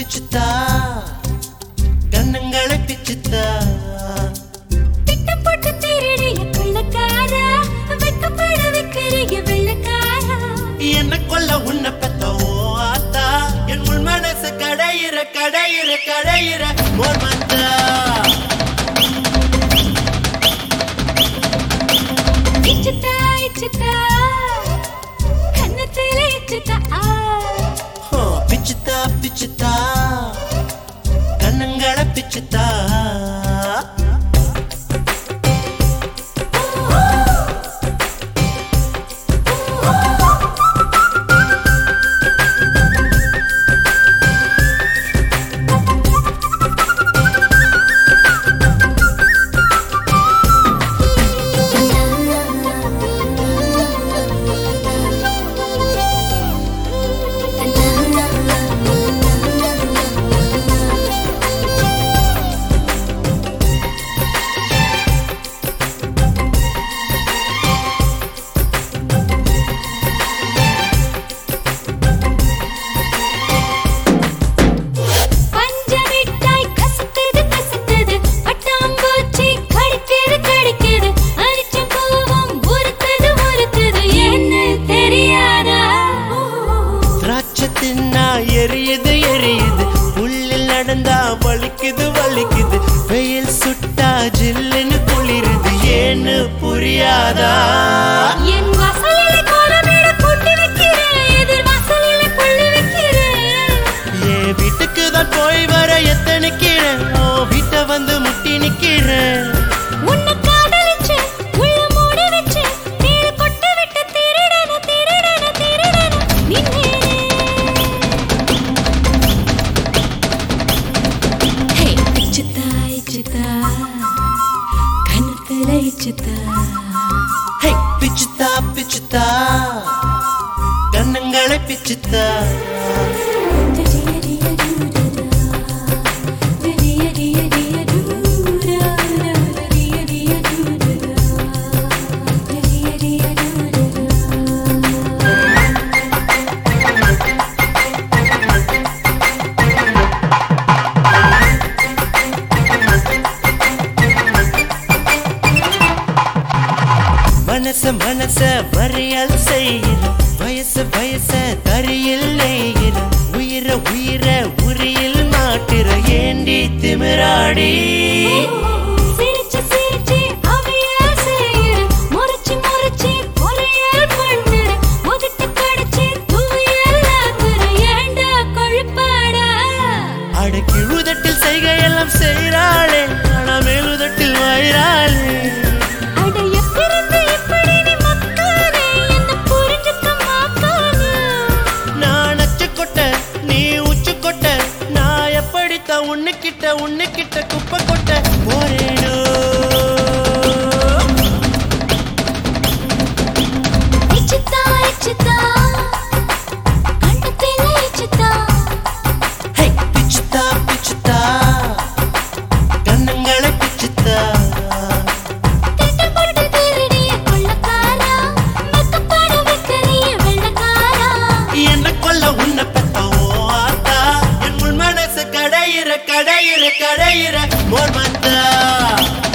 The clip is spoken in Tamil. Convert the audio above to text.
பிச்சுத்தா கண்ணங்களை பிச்சுத்தா திட்டம் போட்டு திருடிய கொள்ளக்காரா வெட்கப்பட வைக்கிறிய வெள்ளக்காரா என்ன கொல்ல உன்னை பெத்த ஓ ஆத்தா என் உள் மனசு கடையிற கடையிற கடையிற மோர் மந்தா இச்சுத்தா இச்சுத்தா கன்னத்தில இச்சுத்தா ஆ ஹோ, பிச்சுத்தா பிச்சுத்தா கண்ணங்களை பிச்சுத்தா பஞ்சமிட்டாய் கசக்குது கசக்குது பட்டாம்பூச்சி கடிக்குது கடிக்குது அரிச்ச பூவும் உருக்குது உருக்குது என்ன தெரியாதா திராட்சை தின்னா எரியுது எரியுது உள்ளில் நடந்தா வலிக்குது வலிக்குது வெயில் சுட்டா ஜில்லுன்னு குளிருது ஏன்னு புரியாதா என் வாசலில கோலமேட கொண்டு வைக்கிறேன் எதிர் வாசலில புள்ளி வைக்கிறேன் என் வீட்டுக்கு தான் போய் வர எத்தனைக்கிறேன் ஓ வீட்டை வந்து முட்டி நிக்கிறேன் உன்னை காதலிச்சு உள்ள மூடி வச்சு நீர் கொட்டு விட்டு திருடன திருடன திருடன நின்னேனே ஹே இச்சுத்தா இச்சுத்தா கண்ணத்துல இச்சுத்தா ஹே பிச்சுத்தா பிச்சுத்தா கண்ணங்களை பிச்சுத்தா மனச மனச மறியல் செய்கிற வயசு வயச தரியில் நெய்கிற உயிர உயிர உரியில் மாட்டுற ஏண்டி திமிராடி சிரிச்சு சிரிச்சு அவையால் செய்யுற முறைச்சு முறைச்சு பொறையால் பண்ணுற முகட்டு கடிச்சு தூயல் ஆக்குற ஏண்டா கொழுப்பாடா அடக்கி உதட்டில் செய்கையெல்லாம் செய்கிறாளே ஆனா மேலுதட்டில் வாயிறாளே அட எப்பிருந்து எப்படி நீ மக்கானே என்ன புரிஞ்சுக்க மாக்கானே நான் அச்சு கொட்ட நீ உச்சு கொட்ட நான் எப்படித்தான் உன்னுக்கிட்ட உன்னுக்கிட்ட குப்பை கொட்ட போறேனோ இச்சுத்தா இச்சுத்தா கண்ணத்தில இச்சுத்தா ஹே பிச்சுத்தா பிச்சுத்தா கண்ணங்களை பிச்சுத்தா திட்டம் போட்டு திருடிய கொள்ளக்காரா மெக்கப்பட வைக்கிறிய வெள்ளக்காரா என்ன கொல்ல உன்னை பெத்த ஓ ஆத்தா என் உள் மனசு கடையிற கடையிற கடையிற மோர் மந்தா